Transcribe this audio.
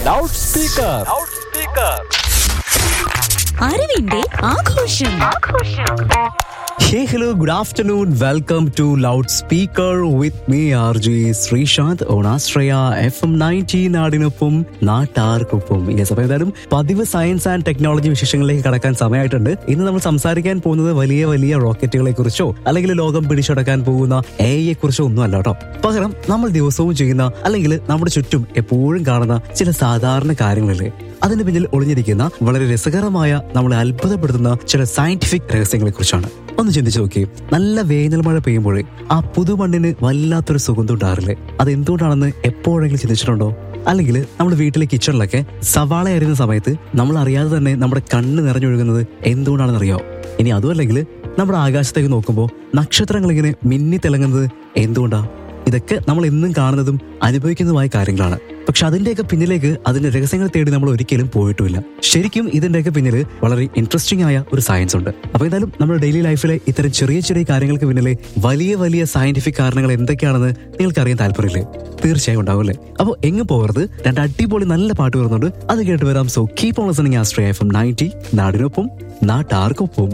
loud speaker അറിവിന്റെ ആഘോഷം hey hello good afternoon welcome to loud speaker with me R G Sreesanth ഓണാശ്രയ F M ninety നാടിനൊപ്പം നാട്ടാർക്കൊപ്പം yes അപ്പൊ ഏതായാലും പതിവ് സയൻസ് ആൻഡ് ടെക്നോളജി വിശേഷങ്ങളിലേക്ക് കടക്കാൻ സമയമായിട്ടുണ്ട് ഇന്ന് നമ്മൾ സംസാരിക്കാൻ പോകുന്നത് വലിയ വലിയ റോക്കറ്റുകളെ കുറിച്ചോ അല്ലെങ്കിൽ ലോകം പിടിച്ചടക്കാൻ പോകുന്ന എ ഐയെ കുറിച്ചോ ഒന്നും അല്ല കേട്ടോ പകരം നമ്മൾ ദിവസവും ചെയ്യുന്ന അല്ലെങ്കിൽ നമ്മുടെ ചുറ്റും എപ്പോഴും കാണുന്ന ചില സാധാരണ കാര്യങ്ങളില്ലേ അതിന് പിന്നിൽ ഒളിഞ്ഞിരിക്കുന്ന വളരെ രസകരമായ നമ്മളെ അത്ഭുതപ്പെടുത്തുന്ന ചില സയന്റിഫിക് രഹസ്യങ്ങളെ കുറിച്ചാണ് ഒന്ന് ചിന്തിച്ചു നോക്കി നല്ല വേനൽ മഴ പെയ്യുമ്പോഴേ ആ പുതുമണ്ണിന് വല്ലാത്തൊരു സുഗന്ധം ഉണ്ടാറില്ലേ അത് എന്തുകൊണ്ടാണെന്ന് എപ്പോഴെങ്കിലും ചിന്തിച്ചിട്ടുണ്ടോ അല്ലെങ്കിൽ നമ്മുടെ വീട്ടിലെ കിച്ചണിലൊക്കെ സവാള അരിയുന്ന സമയത്ത് നമ്മൾ അറിയാതെ തന്നെ നമ്മുടെ കണ്ണ് നിറഞ്ഞൊഴുകുന്നത് എന്തുകൊണ്ടാണെന്ന് അറിയാമോ ഇനി അതുമല്ലെങ്കിൽ നമ്മുടെ ആകാശത്തേക്ക് നോക്കുമ്പോൾ നക്ഷത്രങ്ങൾ ഇങ്ങനെ മിന്നി തിളങ്ങുന്നത് എന്തുകൊണ്ടാ ഇതൊക്കെ നമ്മൾ എന്നും കാണുന്നതും അനുഭവിക്കുന്നതുമായ കാര്യങ്ങളാണ് പക്ഷെ അതിന്റെയൊക്കെ പിന്നിലേക്ക് അതിന്റെ രഹസ്യങ്ങൾ തേടി നമ്മൾ ഒരിക്കലും പോയിട്ടുമില്ല ശരിക്കും ഇതിന്റെയൊക്കെ പിന്നിൽ വളരെ ഇൻട്രസ്റ്റിംഗ് ആയ ഒരു സയൻസ് ഉണ്ട് അപ്പൊ എന്തായാലും നമ്മുടെ ഡെയിലി ലൈഫിലെ ഇത്തരം ചെറിയ ചെറിയ കാര്യങ്ങൾക്ക് പിന്നിലെ വലിയ വലിയ സയന്റിഫിക് കാരണങ്ങൾ എന്തൊക്കെയാണെന്ന് നിങ്ങൾക്ക് അറിയാൻ താല്പര്യമില്ലേ തീർച്ചയായും ഉണ്ടാവില്ലേ അപ്പോൾ എങ്ങും പോകരുത് രണ്ട് അടിപൊളി നല്ല പാട്ട് വരുന്നുണ്ട് അത് കേട്ട് വരാം സോ കീപ് ഓൺ ലിസണിങ് ആസ്ട്രേ എഫ് എം നയൻറ്റി നാടിനൊപ്പം നാട്ടാർക്കൊപ്പം